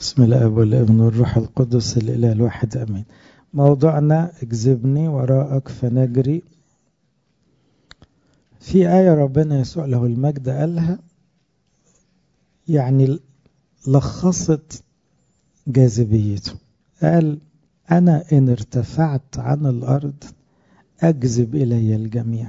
بسم الله والابن والروح القدس الإله الواحد أمين موضوعنا اكذبني وراءك فنجري في آية ربنا يسوع له المجد قالها يعني لخصت جاذبيته قال أنا إن ارتفعت عن الأرض أجذب إلي الجميع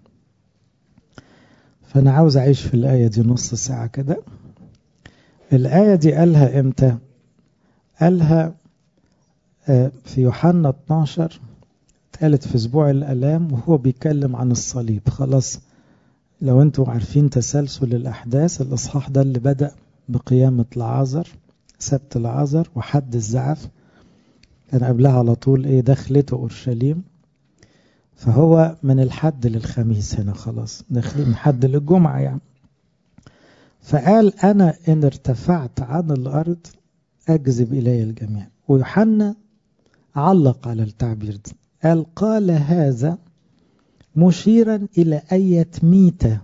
فأنا عاوز أعيش في الآية دي نص ساعة كده الآية دي قالها إمتى قالها في يوحنا 12 اتقالت في أسبوع الألام وهو بيتكلم عن الصليب خلاص لو انتوا عارفين تسلسل الأحداث الإصحاح ده اللي بدأ بقيامة العازر سبت العازر وحد الزعف كان قبلها على طول ايه دخلته أورشليم فهو من الحد للخميس هنا خلاص داخلين من حد للجمعة يعني فقال أنا إن ارتفعت عن الأرض أجذب إلي الجميع ويوحنا علق على التعبير ده قال قال هذا مشيرا إلى أية ميتة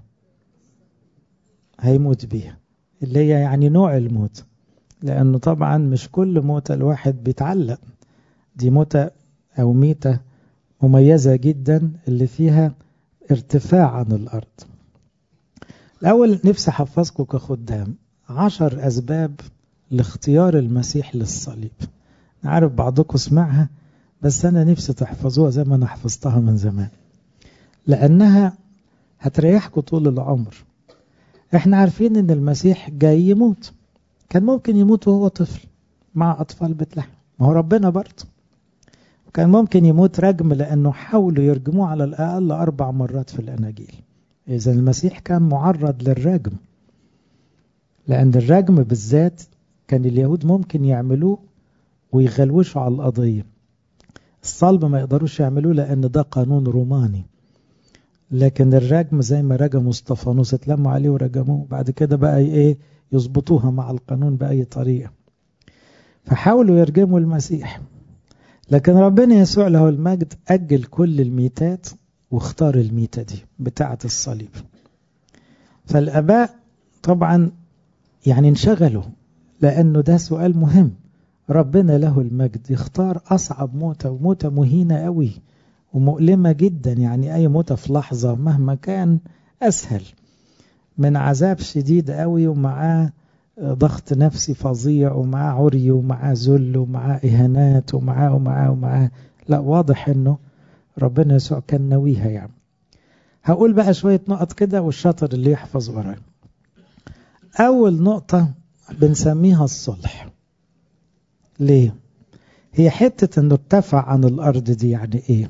هيموت بيها اللي هي يعني نوع الموت لأنه طبعا مش كل موتة الواحد بيتعلق دي موتة أو ميتة مميزة جدا اللي فيها ارتفاع عن الأرض الأول نفسي أحفظكم كخدام عشر أسباب لاختيار المسيح للصليب عارف بعضكم سمعها بس أنا نفسي تحفظوها زي ما أنا حفظتها من زمان لأنها هتريحكم طول العمر احنا عارفين ان المسيح جاي يموت كان ممكن يموت وهو طفل مع أطفال بيت لحم ما هو ربنا برضه وكان ممكن يموت رجم لأنه حاولوا يرجموه على الأقل أربع مرات في الأناجيل إذا المسيح كان معرض للرجم لأن الرجم بالذات كان اليهود ممكن يعملوه ويغلوشوا على القضية الصلب ما يقدروش يعملوه لأن ده قانون روماني لكن الرجم زي ما رجموا اسطفانوس اتلموا عليه ورجموه بعد كده بقى ايه يظبطوها مع القانون بأي طريقة فحاولوا يرجموا المسيح لكن ربنا يسوع له المجد أجل كل الميتات واختار الميتة دي بتاعة الصليب فالآباء طبعا يعني انشغلوا لأنه ده سؤال مهم ربنا له المجد يختار أصعب موتة وموتة مهينة قوي ومؤلمة جدا يعني أي موتة في لحظة مهما كان أسهل من عذاب شديد قوي ومعاه ضغط نفسي فظيع ومعاه عري ومعاه ذل ومعاه إهانات ومعاه ومعاه ومعاه لا واضح إنه ربنا يسوع كان ناويها يعني هقول بقى شوية نقط كده والشاطر اللي يحفظ ورايا أول نقطة بنسميها الصلح ليه؟ هي حتة انه ارتفع عن الأرض دي يعني ايه؟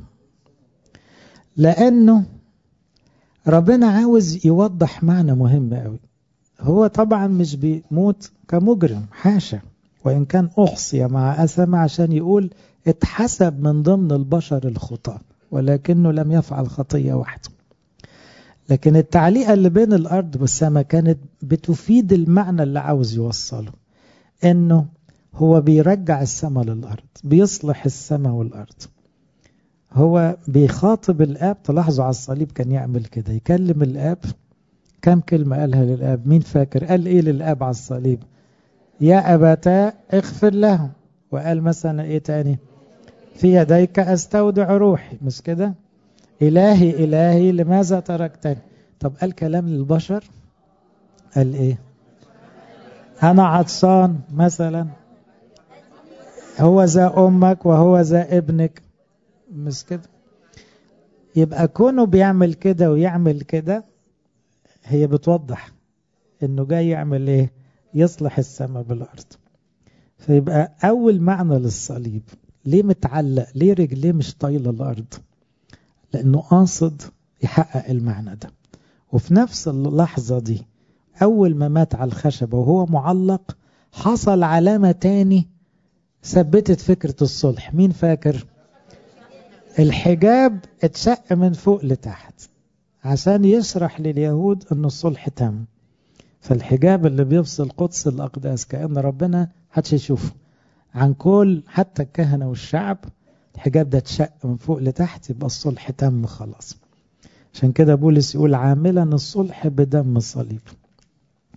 لأنه ربنا عاوز يوضح معنى مهم قوي هو طبعا مش بيموت كمجرم حاشا وإن كان أحصي مع أثم عشان يقول اتحسب من ضمن البشر الخطاة ولكنه لم يفعل خطية وحده لكن التعليقة اللي بين الأرض والسماء كانت بتفيد المعنى اللي عاوز يوصله إنه هو بيرجع السماء للأرض بيصلح السماء والأرض هو بيخاطب الآب تلاحظوا على الصليب كان يعمل كده يكلم الآب كم كلمة قالها للآب مين فاكر قال إيه للآب على الصليب يا أباتا اغفر لهم وقال مثلا إيه تاني في يديك أستودع روحي مش كده إلهي إلهي لماذا تركتني طب قال كلام للبشر قال إيه أنا عطشان مثلا هو ذا أمك وهو ذا ابنك مش كده يبقى كونه بيعمل كده ويعمل كده هي بتوضح انه جاي يعمل ايه يصلح السماء بالارض فيبقى اول معنى للصليب ليه متعلق ليه رجليه مش طايله الارض لانه قاصد يحقق المعنى ده وفي نفس اللحظة دي أول ما مات على الخشبة وهو معلق حصل علامة تاني ثبتت فكرة الصلح مين فاكر الحجاب اتشق من فوق لتحت عشان يشرح لليهود أن الصلح تم فالحجاب اللي بيفصل قدس الأقداس كأن ربنا حدش يشوفه عن كل حتى الكهنة والشعب الحجاب ده اتشق من فوق لتحت يبقى الصلح تم خلاص عشان كده بولس يقول عاملا الصلح بدم الصليب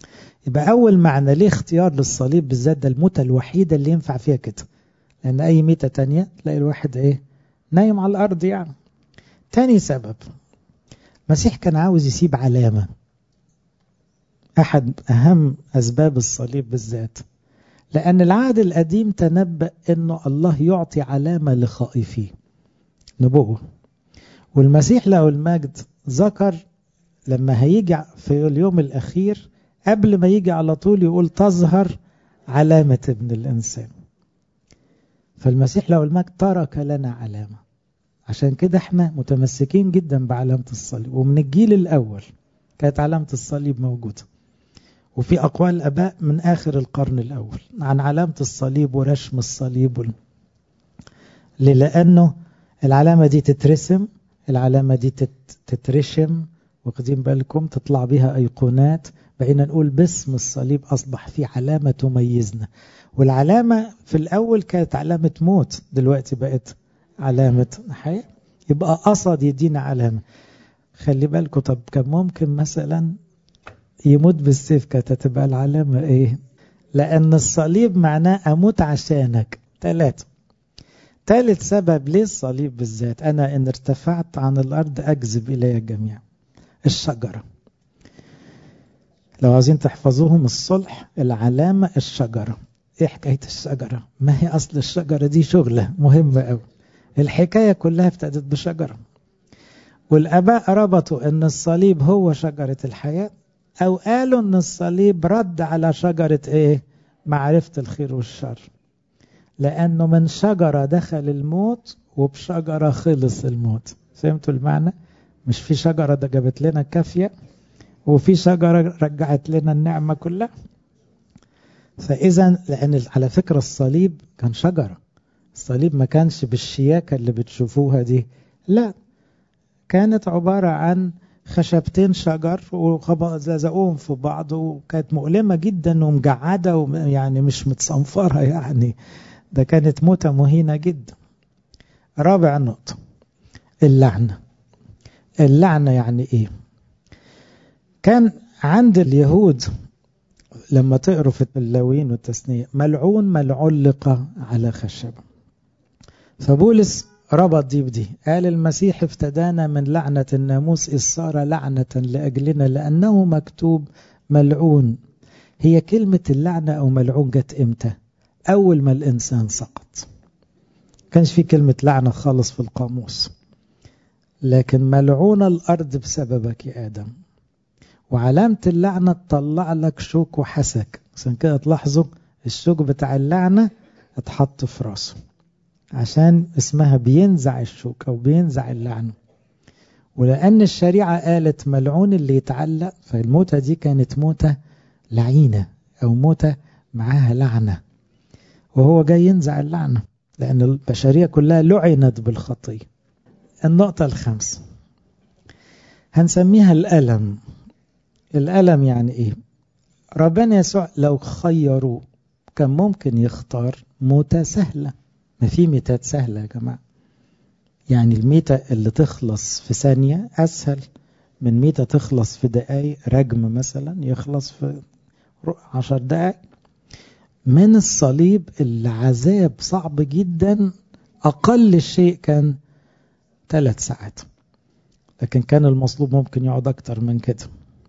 يبقى أول معنى ليه اختيار للصليب بالذات ده الموتة الوحيدة اللي ينفع فيها كده لأن أي ميتة تانية تلاقي الواحد إيه نايم على الأرض يعني تاني سبب المسيح كان عاوز يسيب علامة أحد أهم أسباب الصليب بالذات لأن العهد القديم تنبأ أنه الله يعطي علامة لخائفيه نبوة والمسيح له المجد ذكر لما هيجي في اليوم الأخير قبل ما يجي على طول يقول تظهر علامة ابن الإنسان فالمسيح له المجد ترك لنا علامة عشان كده احنا متمسكين جدا بعلامة الصليب ومن الجيل الأول كانت علامة الصليب موجودة وفي أقوال الآباء من آخر القرن الأول عن علامة الصليب ورشم الصليب وال... لأنه العلامة دي تترسم العلامة دي تت... تترشم واخدين بالكم تطلع بها أيقونات بقينا نقول باسم الصليب أصبح في علامة تميزنا والعلامة في الأول كانت علامة موت دلوقتي بقت علامة حياة يبقى قصد يدينا علامة خلي بالكم طب كان ممكن مثلا يموت بالسيف كانت تبقى العلامة ايه لأن الصليب معناه أموت عشانك ثلاثة ثالث سبب ليه الصليب بالذات أنا إن ارتفعت عن الأرض أجذب إلي الجميع الشجرة لو عايزين تحفظوهم الصلح العلامة الشجرة ايه حكاية الشجرة ما هي أصل الشجرة دي شغلة مهمة أوي الحكاية كلها ابتدت بشجرة والآباء ربطوا أن الصليب هو شجرة الحياة أو قالوا أن الصليب رد على شجرة إيه معرفة الخير والشر لأنه من شجرة دخل الموت وبشجرة خلص الموت فهمتوا المعنى مش في شجرة ده جابت لنا كافية وفي شجرة رجعت لنا النعمة كلها فإذا لأن على فكرة الصليب كان شجرة الصليب ما كانش بالشياكة اللي بتشوفوها دي لا كانت عبارة عن خشبتين شجر ولزقوهم في بعض وكانت مؤلمة جدا ومجعدة ويعني مش متصنفرة يعني ده كانت موتة مهينة جدا رابع نقطة اللعنة اللعنة يعني ايه كان عند اليهود لما تقروا في اللاوين والتثنية ملعون من علق على خشبة فبولس ربط دي بدي قال المسيح افتدانا من لعنة الناموس إذ صار لعنة لأجلنا لأنه مكتوب ملعون هي كلمة اللعنة أو ملعون جت إمتى أول ما الإنسان سقط كانش في كلمة لعنة خالص في القاموس لكن ملعون الأرض بسببك يا آدم وعلامة اللعنة تطلع لك شوك وحسك عشان كده تلاحظوا الشوك بتاع اللعنة اتحط في راسه عشان اسمها بينزع الشوك أو بينزع اللعنة ولأن الشريعة قالت ملعون اللي يتعلق فالموتة دي كانت موتة لعينة أو موتة معاها لعنة وهو جاي ينزع اللعنة لأن البشرية كلها لعنت بالخطية النقطة الخامسة هنسميها الألم الألم يعني إيه ربنا يسوع لو خيروا كان ممكن يختار موتة سهلة ما في ميتات سهلة يا جماعة يعني الميتة اللي تخلص في ثانية أسهل من ميتة تخلص في دقايق رجم مثلا يخلص في عشر دقايق من الصليب العذاب صعب جدا أقل شيء كان ثلاث ساعات لكن كان المصلوب ممكن يقعد أكتر من كده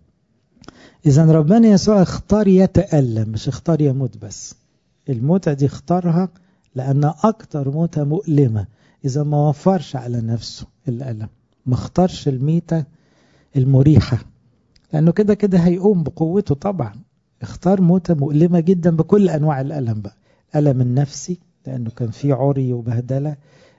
إذا ربنا يسوع اختار يتألم مش اختار يموت بس الموتة دي اختارها لأن أكتر موتة مؤلمة إذا ما وفرش على نفسه الألم ما اختارش الميتة المريحة لأنه كده كده هيقوم بقوته طبعا اختار موتة مؤلمة جدا بكل أنواع الألم بقى الألم النفسي لأنه كان فيه عري وبهدلة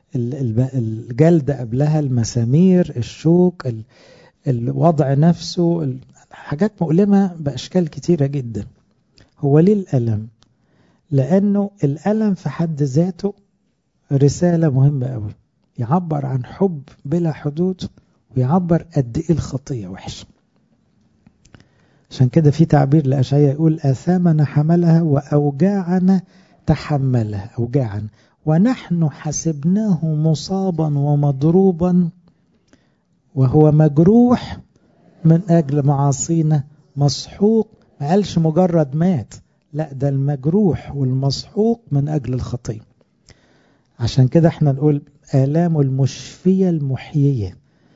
الجلد قبلها المسامير الشوك الوضع نفسه حاجات مؤلمة بأشكال كتيرة جدا هو ليه الألم لأنه الألم في حد ذاته رسالة مهمة قوي يعبر عن حب بلا حدود ويعبر قد إيه الخطية وحشة عشان كده في تعبير لأشعياء يقول آثامنا حملها وأوجاعنا تحملها أوجاعا ونحن حسبناه مصابا ومضروبا وهو مجروح من أجل معاصينا مسحوق ما قالش مجرد مات لا ده المجروح والمسحوق من أجل الخطية عشان كده احنا نقول آلام المشفية المحيية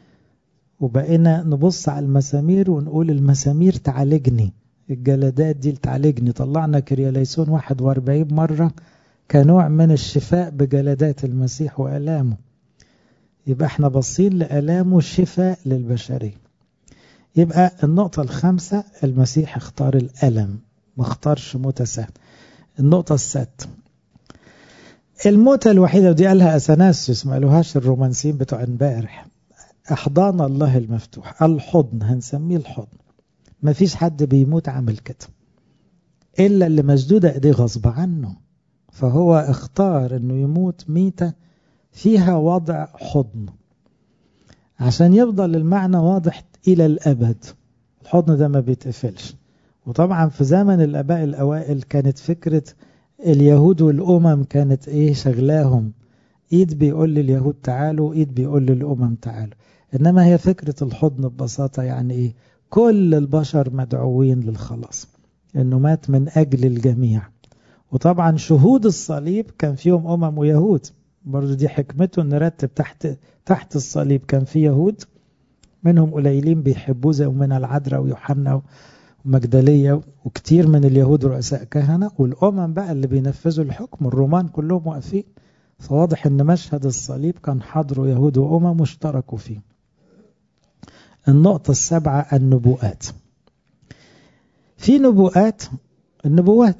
وبقينا نبص على المسامير ونقول المسامير تعالجني الجلدات دي تعالجني طلعنا كرياليسون 41 مرة كنوع من الشفاء بجلدات المسيح وآلامه يبقى احنا باصين لآلامه شفاء للبشرية يبقى النقطة الخامسة المسيح اختار الألم ما اختارش موتة سهل النقطة السادسة الموتة الوحيدة ودي قالها أثناسيوس ما قالوهاش الرومانسيين بتوع امبارح أحضان الله المفتوح الحضن هنسميه الحضن ما فيش حد بيموت عامل كده إلا اللي مسدودة إيديه غصب عنه فهو اختار إنه يموت ميتة فيها وضع حضن عشان يفضل المعنى واضح إلى الأبد الحضن ده ما بيتقفلش وطبعا في زمن الآباء الأوائل كانت فكرة اليهود والأمم كانت إيه شغلاهم إيد بيقول لليهود تعالوا إيد بيقول للأمم تعالوا إنما هي فكرة الحضن ببساطة يعني إيه كل البشر مدعوين للخلاص إنه مات من أجل الجميع وطبعا شهود الصليب كان فيهم أمم ويهود برضو دي حكمته نرتب تحت تحت الصليب كان في يهود منهم قليلين بيحبوه زي من العذراء ويوحنا ومجدلية وكتير من اليهود رؤساء كهنة والأمم بقى اللي بينفذوا الحكم الرومان كلهم واقفين فواضح ان مشهد الصليب كان حضره يهود وأمم اشتركوا فيه النقطة السابعة النبوءات في نبوءات النبوات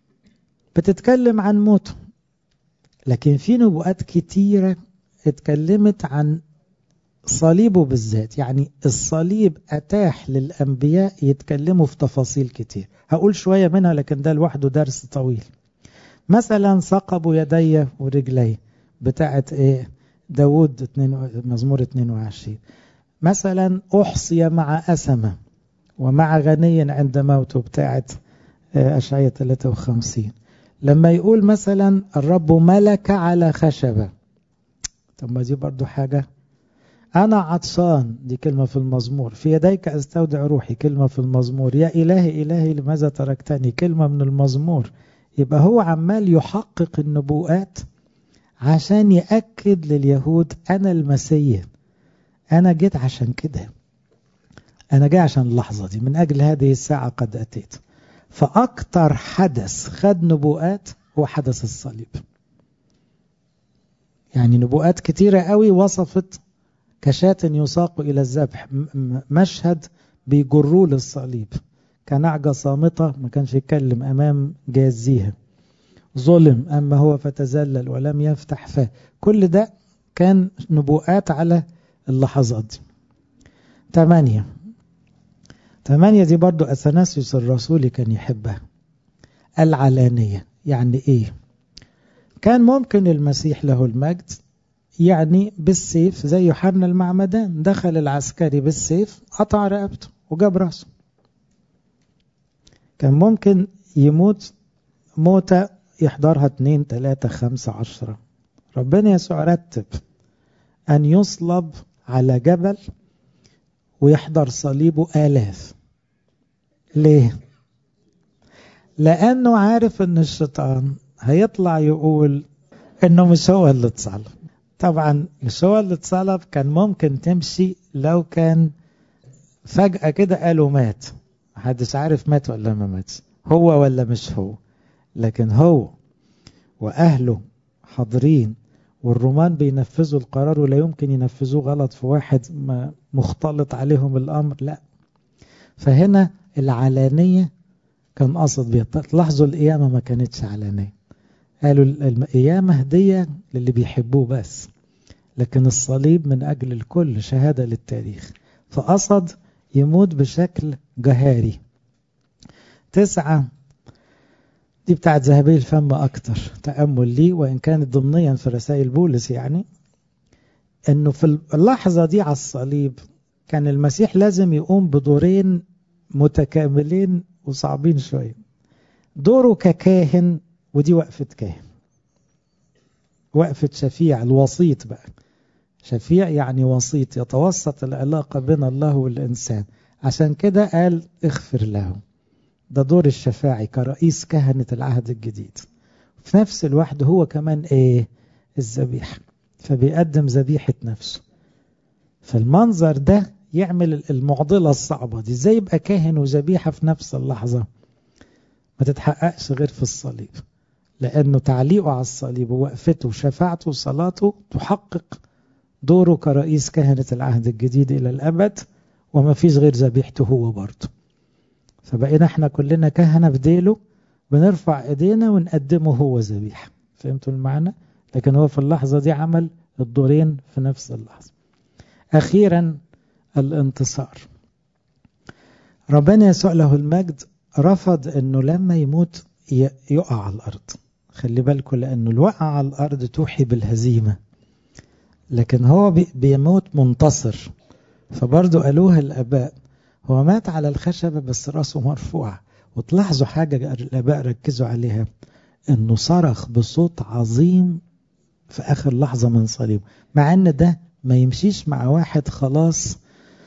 بتتكلم عن موته لكن في نبوءات كتيرة اتكلمت عن صليبه بالذات يعني الصليب أتاح للأنبياء يتكلموا في تفاصيل كتير هقول شوية منها لكن ده لوحده درس طويل مثلا ثقبوا يدي ورجلي بتاعت ايه داود مزمور 22 مثلا أحصي مع أسمة ومع غني عند موته بتاعت أشعية 53 لما يقول مثلا الرب ملك على خشبة طب ما دي برضو حاجة أنا عطشان دي كلمة في المزمور في يديك أستودع روحي كلمة في المزمور يا إلهي إلهي لماذا تركتني كلمة من المزمور يبقى هو عمال يحقق النبوءات عشان يأكد لليهود أنا المسيح أنا جيت عشان كده أنا جاي عشان اللحظة دي من أجل هذه الساعة قد أتيت فأكتر حدث خد نبوءات هو حدث الصليب يعني نبوءات كتيرة قوي وصفت كشاة يساق إلى الذبح مشهد بيجروه للصليب كنعجة صامتة ما كانش يتكلم أمام جازيها ظلم أما هو فتزلل ولم يفتح فاه كل ده كان نبوءات على اللحظات دي ثمانية ثمانية دي برضو أثناسيوس الرسولي كان يحبها العلانية يعني إيه كان ممكن المسيح له المجد يعني بالسيف زي يوحنا المعمدان دخل العسكري بالسيف قطع رقبته وجاب راسه كان ممكن يموت موتة يحضرها اتنين تلاتة خمسة عشرة ربنا يسوع رتب أن يصلب على جبل ويحضر صليبه آلاف ليه؟ لأنه عارف أن الشيطان هيطلع يقول أنه مش هو اللي اتصلب طبعا مش هو اللي اتصلب كان ممكن تمشي لو كان فجأة كده قالوا مات محدش عارف مات ولا ما ماتش هو ولا مش هو لكن هو وأهله حاضرين والرومان بينفذوا القرار ولا يمكن ينفذوه غلط في واحد ما مختلط عليهم الأمر لا فهنا العلانية كان قصد بيها لاحظوا القيامة ما كانتش علانية قالوا القيامة هدية للي بيحبوه بس لكن الصليب من أجل الكل شهادة للتاريخ فقصد يموت بشكل جهاري تسعة دي بتاعت ذهبي الفم أكتر تأمل لي وإن كانت ضمنيا في رسائل بولس يعني أنه في اللحظة دي على الصليب كان المسيح لازم يقوم بدورين متكاملين وصعبين شوية دوره ككاهن ودي وقفة كاهن وقفة شفيع الوسيط بقى شفيع يعني وسيط يتوسط العلاقة بين الله والإنسان عشان كده قال اغفر له ده دور الشفاعي كرئيس كهنة العهد الجديد في نفس الوقت هو كمان ايه الذبيحة فبيقدم ذبيحة نفسه فالمنظر ده يعمل المعضلة الصعبة دي ازاي يبقى كاهن وذبيحة في نفس اللحظة ما تتحققش غير في الصليب لأنه تعليقه على الصليب ووقفته وشفاعته وصلاته تحقق دوره كرئيس كهنة العهد الجديد إلى الأبد وما فيش غير ذبيحته هو برضه فبقينا احنا كلنا كهنة في ديله بنرفع ايدينا ونقدمه هو ذبيحة فهمتوا المعنى لكن هو في اللحظة دي عمل الدورين في نفس اللحظة أخيرا الانتصار ربنا يسوع له المجد رفض انه لما يموت يقع على الارض خلي بالكم لانه الوقع على الارض توحي بالهزيمه لكن هو بيموت منتصر فبرضه قالوها الاباء هو مات على الخشبه بس راسه مرفوع وتلاحظوا حاجه الاباء ركزوا عليها انه صرخ بصوت عظيم في اخر لحظه من صليبه مع ان ده ما يمشيش مع واحد خلاص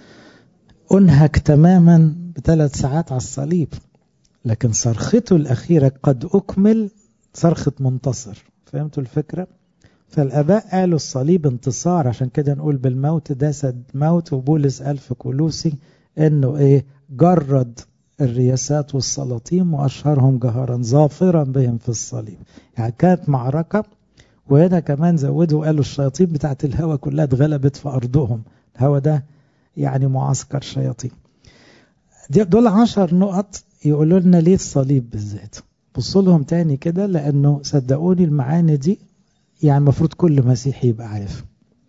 انهك تماما بثلاث ساعات على الصليب لكن صرخته الأخيرة قد أكمل صرخة منتصر فهمتوا الفكرة؟ فالآباء قالوا الصليب انتصار عشان كده نقول بالموت جسد موت وبولس قال في كولوسي انه ايه جرد الرياسات والسلاطين واشهرهم جهرا ظافرا بهم في الصليب يعني كانت معركة وهنا كمان زودوا قالوا الشياطين بتاعت الهوى كلها اتغلبت في أرضهم الهوى ده يعني معسكر شياطين دول عشر نقط يقولوا لنا ليه الصليب بالذات بصوا لهم تاني كده لأنه صدقوني المعاني دي يعني المفروض كل مسيحي يبقى عارف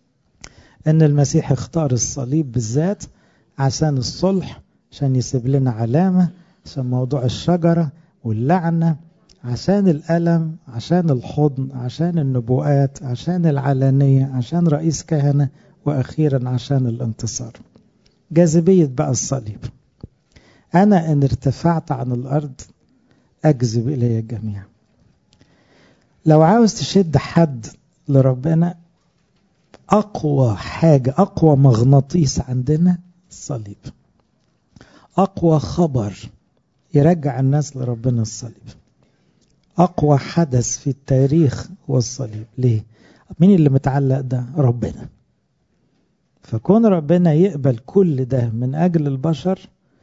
ان المسيح اختار الصليب بالذات عشان الصلح عشان يسيب لنا علامة عشان موضوع الشجرة واللعنة عشان الألم عشان الحضن عشان النبوءات عشان العلانية عشان رئيس كهنة وأخيرا عشان الانتصار جاذبية بقى الصليب أنا إن ارتفعت عن الأرض أجذب إلي الجميع لو عاوز تشد حد لربنا أقوى حاجة أقوى مغناطيس عندنا الصليب أقوى خبر يرجع الناس لربنا الصليب أقوى حدث في التاريخ هو الصليب ليه؟ مين اللي متعلق ده؟ ربنا فكون ربنا يقبل كل ده من أجل البشر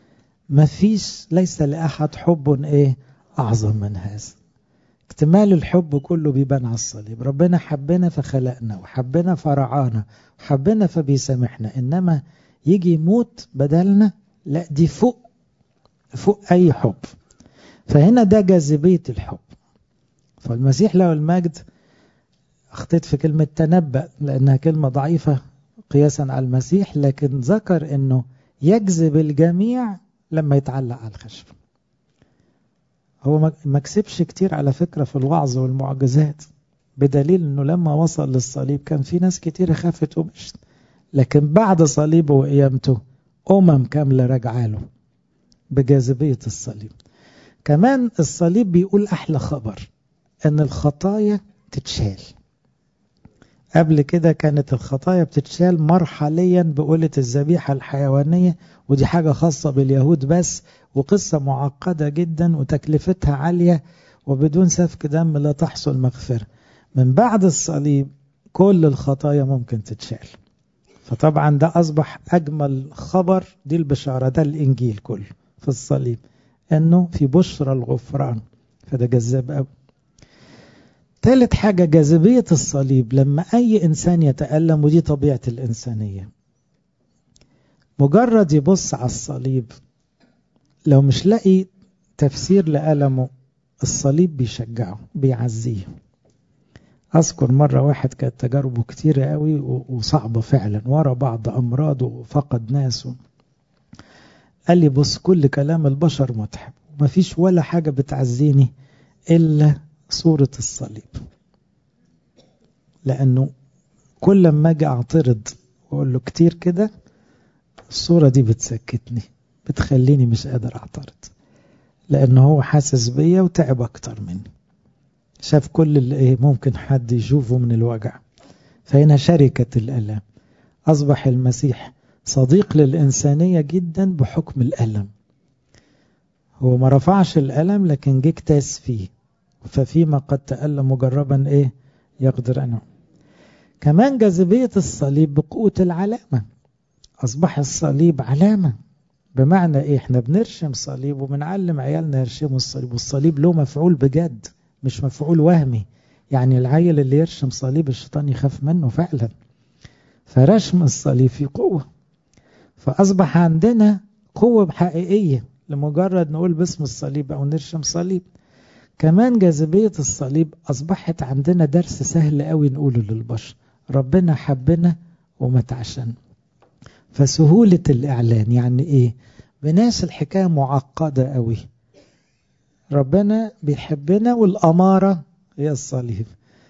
مفيش ليس لأحد حب إيه أعظم من هذا اكتمال الحب كله بيبان على الصليب ربنا حبنا فخلقنا وحبنا فرعانا وحبنا فبيسامحنا إنما يجي يموت بدلنا لا دي فوق فوق أي حب فهنا ده جاذبية الحب فالمسيح له المجد اخطيت في كلمة تنبأ لأنها كلمة ضعيفة قياسا على المسيح لكن ذكر أنه يجذب الجميع لما يتعلق على الخشب هو ما كسبش كتير على فكرة في الوعظ والمعجزات بدليل أنه لما وصل للصليب كان في ناس كتير خافت ومشت لكن بعد صليبه وقيامته أمم كاملة راجعه له بجاذبية الصليب كمان الصليب بيقول أحلى خبر أن الخطايا تتشال قبل كده كانت الخطايا بتتشال مرحليا بقولة الذبيحة الحيوانية ودي حاجة خاصة باليهود بس وقصة معقدة جدا وتكلفتها عالية وبدون سفك دم لا تحصل مغفرة من بعد الصليب كل الخطايا ممكن تتشال فطبعا ده أصبح أجمل خبر دي البشارة ده الإنجيل كله في الصليب أنه في بشرى الغفران فده جذاب قوي ثالث حاجة جاذبية الصليب لما أي إنسان يتألم ودي طبيعة الإنسانية مجرد يبص على الصليب لو مش لاقي تفسير لألمه الصليب بيشجعه بيعزيه أذكر مرة واحد كانت تجاربه كتيرة قوي وصعبة فعلا ورا بعض أمراض وفقد ناس قال لي بص كل كلام البشر متعب ومفيش ولا حاجة بتعزيني إلا صورة الصليب لأنه كل ما أجي أعترض وأقول له كتير كده الصورة دي بتسكتني بتخليني مش قادر أعترض لأنه هو حاسس بيا وتعب أكتر مني شاف كل اللي إيه ممكن حد يشوفه من الوجع فهنا شركة الألم أصبح المسيح صديق للإنسانية جدا بحكم الألم هو ما رفعش الألم لكن جه اكتاس فيه ففيما قد تألم مجربا ايه يقدر أنه كمان جاذبية الصليب بقوة العلامة أصبح الصليب علامة بمعنى إيه إحنا بنرشم صليب وبنعلم عيالنا يرشموا الصليب والصليب له مفعول بجد مش مفعول وهمي يعني العيل اللي يرشم صليب الشيطان يخاف منه فعلا فرشم الصليب في قوة فأصبح عندنا قوة حقيقية لمجرد نقول باسم الصليب أو نرشم صليب كمان جاذبية الصليب أصبحت عندنا درس سهل قوي نقوله للبشر ربنا حبنا ومات عشان فسهولة الإعلان يعني إيه بناس الحكاية معقدة قوي ربنا بيحبنا والأمارة هي الصليب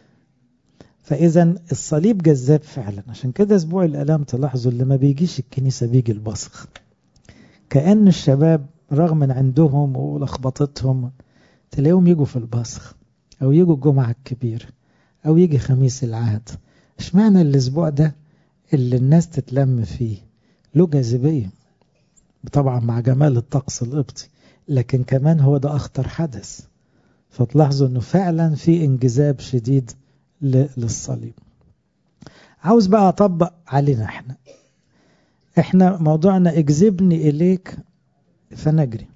فإذا الصليب جذاب فعلا عشان كده أسبوع الآلام تلاحظوا اللي ما بيجيش الكنيسة بيجي البصخ كأن الشباب رغم من عندهم ولخبطتهم تلاقيهم يجوا في البصخ أو يجوا الجمعة الكبير أو يجي خميس العهد اشمعنى الأسبوع ده اللي الناس تتلم فيه له جاذبية طبعا مع جمال الطقس القبطي لكن كمان هو ده أخطر حدث فتلاحظوا أنه فعلا في انجذاب شديد للصليب عاوز بقى أطبق علينا احنا احنا موضوعنا اجذبني إليك فنجري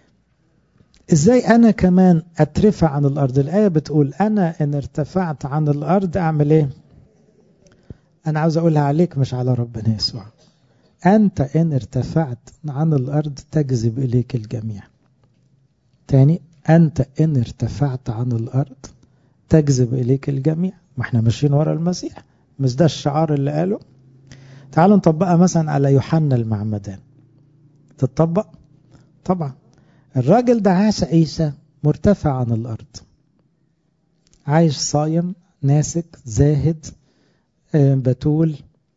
ازاي انا كمان اترفع عن الارض الايه بتقول انا ان ارتفعت عن الارض اعمل ايه انا عاوز اقولها عليك مش على ربنا يسوع انت ان ارتفعت عن الارض تجذب اليك الجميع تاني انت ان ارتفعت عن الارض تجذب اليك الجميع ما احنا ماشيين ورا المسيح مش ده الشعار اللي قاله تعالوا نطبقها مثلا على يوحنا المعمدان تتطبق طبعا الراجل ده عاش عيشة مرتفع عن الأرض عايش صايم ناسك زاهد بتول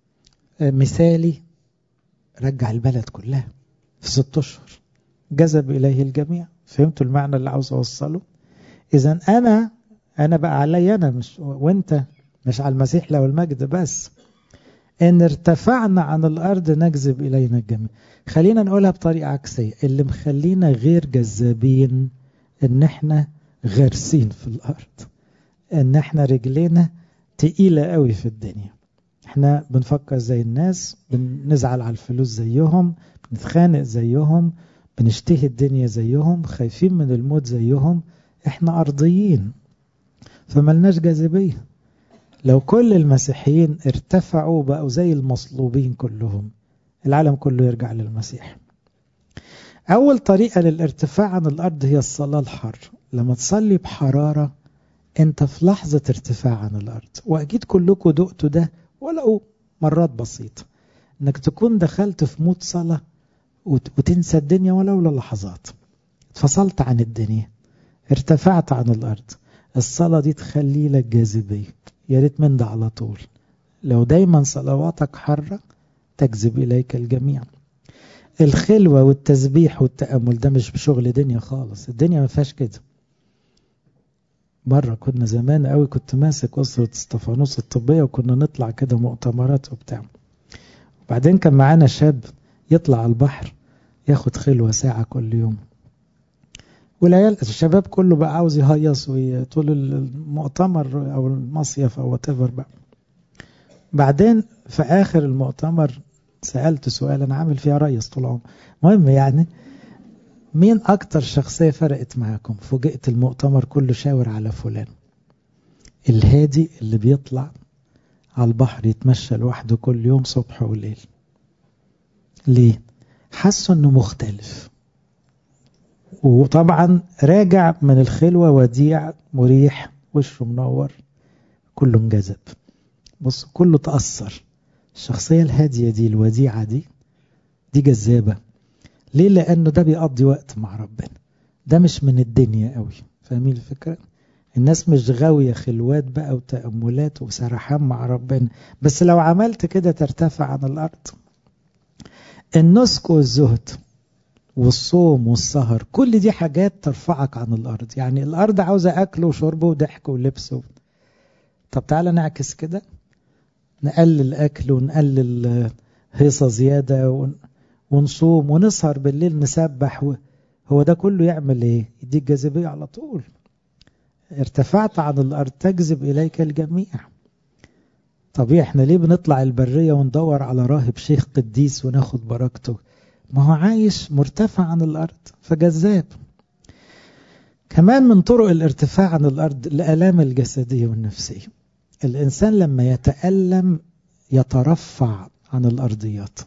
مثالي رجع البلد كلها في ست أشهر جذب إليه الجميع فهمتوا المعنى اللي عاوز أوصله إذا أنا أنا بقى علي أنا مش وأنت مش على المسيح لو المجد بس إن ارتفعنا عن الأرض نجذب إلينا الجميع خلينا نقولها بطريقة عكسية اللي مخلينا غير جذابين إن إحنا غارسين في الأرض إن إحنا رجلينا تقيلة قوي في الدنيا إحنا بنفكر زي الناس بنزعل على الفلوس زيهم بنتخانق زيهم بنشتهي الدنيا زيهم خايفين من الموت زيهم إحنا أرضيين فملناش جاذبية لو كل المسيحيين ارتفعوا بقوا زي المصلوبين كلهم العالم كله يرجع للمسيح أول طريقة للارتفاع عن الأرض هي الصلاة الحر لما تصلي بحرارة أنت في لحظة ارتفاع عن الأرض وأكيد كلكم دقتوا ده ولو مرات بسيطة أنك تكون دخلت في مود صلاة وتنسى الدنيا ولو للحظات اتفصلت عن الدنيا ارتفعت عن الأرض الصلاة دي تخلي لك جاذبية يا ريت من ده على طول لو دايما صلواتك حرة تجذب إليك الجميع الخلوة والتسبيح والتأمل ده مش بشغل دنيا خالص الدنيا ما فيهاش كده مرة كنا زمان قوي كنت ماسك أسرة استفانوس الطبية وكنا نطلع كده مؤتمرات وبتاع وبعدين كان معانا شاب يطلع على البحر ياخد خلوة ساعة كل يوم والعيال الشباب كله بقى عاوز يهيص طول المؤتمر او المصيف او وات بقى بعدين في اخر المؤتمر سالت سؤال انا عامل فيها ريس طول عمري المهم يعني مين اكتر شخصيه فرقت معاكم فوجئت المؤتمر كله شاور على فلان الهادي اللي بيطلع على البحر يتمشى لوحده كل يوم صبح وليل ليه حسوا انه مختلف وطبعا راجع من الخلوة وديع مريح وشه منور كله انجذب بص كله تأثر الشخصية الهادية دي الوديعة دي دي جذابة ليه لأنه ده بيقضي وقت مع ربنا ده مش من الدنيا قوي فاهمين الفكرة الناس مش غاوية خلوات بقى وتأملات وسرحان مع ربنا بس لو عملت كده ترتفع عن الأرض النسك والزهد والصوم والسهر كل دي حاجات ترفعك عن الأرض يعني الأرض عاوزة أكل وشرب وضحك ولبس و... طب تعالى نعكس كده نقلل أكل ونقلل هيصة زيادة ون... ونصوم ونسهر بالليل نسبح و... هو ده كله يعمل ايه يديك جاذبية على طول ارتفعت عن الأرض تجذب إليك الجميع طبيعي احنا ليه بنطلع البرية وندور على راهب شيخ قديس وناخد بركته ما هو عايش مرتفع عن الأرض فجذاب كمان من طرق الارتفاع عن الأرض الآلام الجسدية والنفسية الإنسان لما يتألم يترفع عن الأرضيات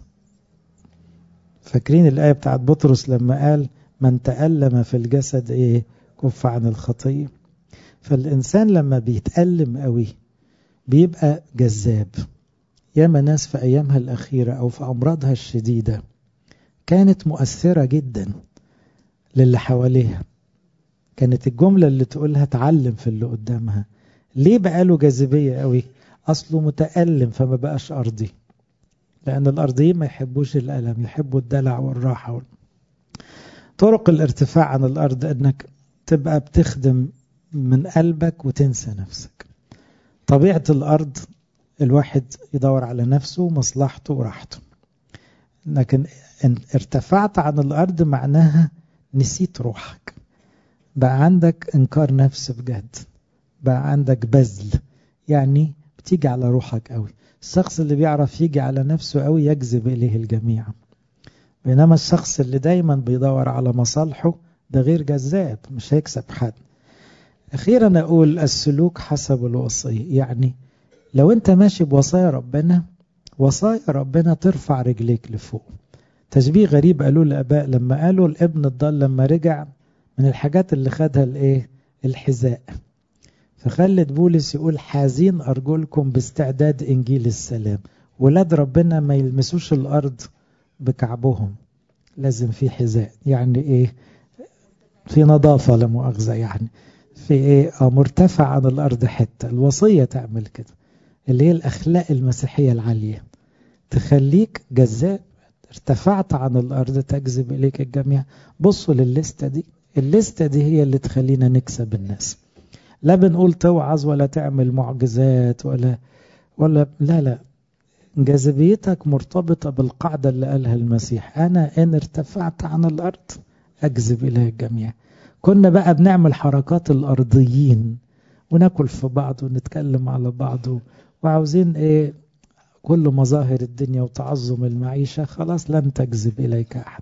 فاكرين الآية بتاعت بطرس لما قال من تألم في الجسد إيه كف عن الخطية فالإنسان لما بيتألم قوي بيبقى جذاب ياما ناس في أيامها الأخيرة أو في أمراضها الشديدة كانت مؤثرة جدا للي حواليها كانت الجملة اللي تقولها تعلم في اللي قدامها ليه بقى له جاذبية قوي أصله متألم فما بقاش أرضي لأن الأرضيين ما يحبوش الألم يحبوا الدلع والراحة طرق الارتفاع عن الأرض أنك تبقى بتخدم من قلبك وتنسى نفسك طبيعة الأرض الواحد يدور على نفسه مصلحته وراحته لكن ان ارتفعت عن الأرض معناها نسيت روحك بقى عندك إنكار نفس بجد بقى عندك بذل يعني بتيجي على روحك قوي الشخص اللي بيعرف يجي على نفسه قوي يجذب إليه الجميع بينما الشخص اللي دايما بيدور على مصالحه ده غير جذاب مش هيكسب حد أخيرا أقول السلوك حسب الوصية يعني لو أنت ماشي بوصايا ربنا وصايا ربنا ترفع رجليك لفوق تشبيه غريب قالوا الآباء لما قالوا الابن الضال لما رجع من الحاجات اللي خدها الايه الحذاء فخلت بولس يقول حازين أرجلكم باستعداد إنجيل السلام ولاد ربنا ما يلمسوش الأرض بكعبهم لازم في حذاء يعني إيه في نظافة لا مؤاخذة يعني في إيه آه مرتفع عن الأرض حتة الوصية تعمل كده اللي هي الأخلاق المسيحية العالية تخليك جذاب ارتفعت عن الأرض تجذب إليك الجميع بصوا للستة دي الليستة دي هي اللي تخلينا نكسب الناس لا بنقول توعظ ولا تعمل معجزات ولا ولا لا لا جاذبيتك مرتبطة بالقاعدة اللي قالها المسيح أنا إن ارتفعت عن الأرض أجذب إليه الجميع كنا بقى بنعمل حركات الأرضيين وناكل في بعض ونتكلم على بعض وعاوزين إيه كل مظاهر الدنيا وتعظم المعيشة خلاص لن تجذب إليك أحد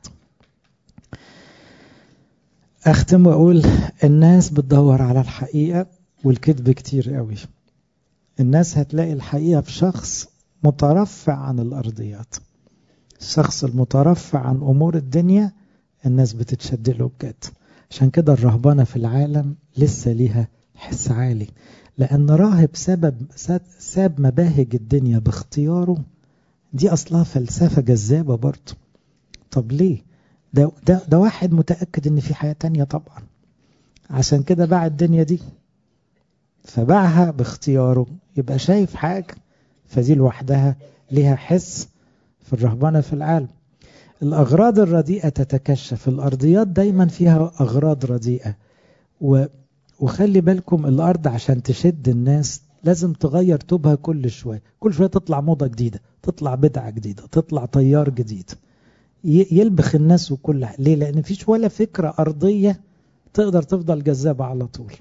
أختم وأقول الناس بتدور على الحقيقة والكذب كتير قوي الناس هتلاقي الحقيقة في شخص مترفع عن الأرضيات الشخص المترفع عن أمور الدنيا الناس بتتشد له بجد عشان كده الرهبنة في العالم لسه ليها حس عالي لأن راهب سبب ساب مباهج الدنيا باختياره دي أصلها فلسفة جذابة برضه طب ليه ده, ده, ده واحد متأكد ان في حياة تانية طبعا عشان كده باع الدنيا دي فباعها باختياره يبقى شايف حاجة فدي لوحدها ليها حس في الرهبنة في العالم الأغراض الرديئة تتكشف الأرضيات دايما فيها أغراض رديئة و وخلي بالكم الأرض عشان تشد الناس لازم تغير توبها كل شوية كل شوية تطلع موضة جديدة تطلع بدعة جديدة تطلع طيار جديد يلبخ الناس وكل ليه لأن مفيش ولا فكرة أرضية تقدر تفضل جذابة على طول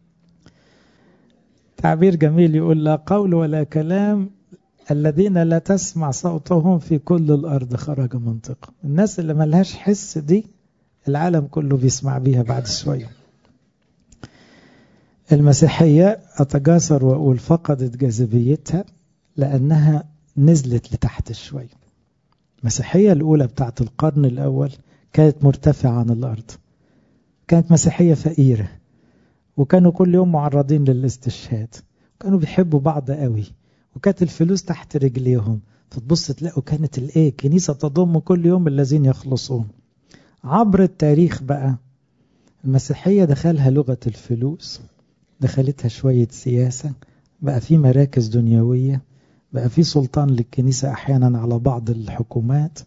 تعبير جميل يقول لا قول ولا كلام الذين لا تسمع صوتهم في كل الأرض خرج منطقة الناس اللي ملهاش حس دي العالم كله بيسمع بيها بعد شوية المسيحية أتجاسر وأقول فقدت جاذبيتها لأنها نزلت لتحت شوية المسيحية الأولى بتاعت القرن الأول كانت مرتفعة عن الأرض كانت مسيحية فقيرة وكانوا كل يوم معرضين للاستشهاد كانوا بيحبوا بعض قوي وكانت الفلوس تحت رجليهم فتبص تلاقوا كانت الايه كنيسة تضم كل يوم الذين يخلصون عبر التاريخ بقى المسيحية دخلها لغة الفلوس دخلتها شوية سياسة بقى في مراكز دنيوية بقى في سلطان للكنيسة أحيانا على بعض الحكومات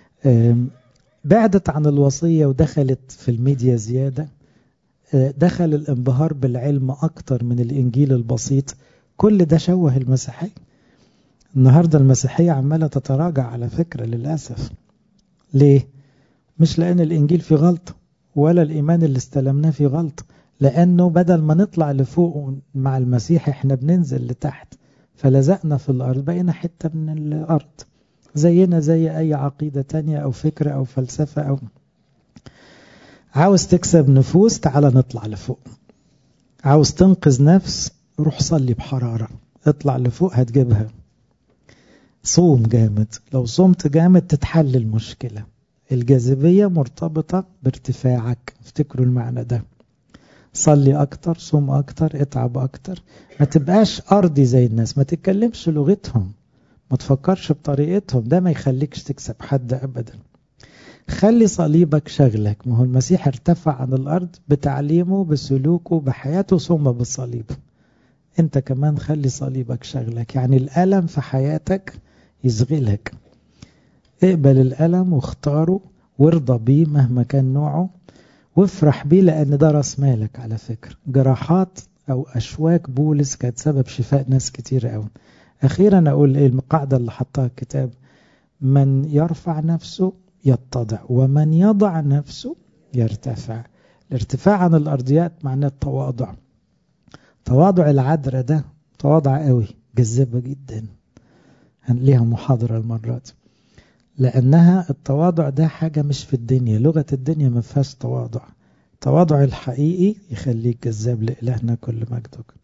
بعدت عن الوصية ودخلت في الميديا زيادة دخل الانبهار بالعلم أكتر من الإنجيل البسيط كل ده شوه المسيحية النهاردة المسيحية عمالة تتراجع على فكرة للأسف ليه؟ مش لأن الإنجيل فيه غلطة ولا الإيمان اللي استلمناه في غلط لأنه بدل ما نطلع لفوق مع المسيح احنا بننزل لتحت فلزقنا في الأرض بقينا حتة من الأرض زينا زي أي عقيدة تانية أو فكرة أو فلسفة أو عاوز تكسب نفوس تعال نطلع لفوق عاوز تنقذ نفس روح صلي بحرارة اطلع لفوق هتجيبها صوم جامد لو صمت جامد تتحل المشكلة الجاذبية مرتبطة بارتفاعك افتكروا المعنى ده صلي أكتر صوم أكتر اتعب أكتر ما تبقاش أرضي زي الناس ما تتكلمش لغتهم ما تفكرش بطريقتهم ده ما يخليكش تكسب حد أبدا خلي صليبك شغلك ما هو المسيح ارتفع عن الأرض بتعليمه بسلوكه بحياته ثم بالصليب انت كمان خلي صليبك شغلك يعني الألم في حياتك يشغلك اقبل الألم واختاره وارضى بيه مهما كان نوعه وافرح بيه لأن ده راس مالك على فكرة جراحات أو أشواك بولس كانت سبب شفاء ناس كتير قوي أخيرا أقول إيه القاعدة اللي حطها الكتاب من يرفع نفسه يتضع ومن يضع نفسه يرتفع الارتفاع عن الأرضيات معناه التواضع تواضع العذراء ده تواضع قوي جذابة جدا ليها محاضرة المرة دي لأنها التواضع ده حاجة مش في الدنيا لغة الدنيا ما فيهاش تواضع التواضع الحقيقي يخليك جذاب لإلهنا كل مجدك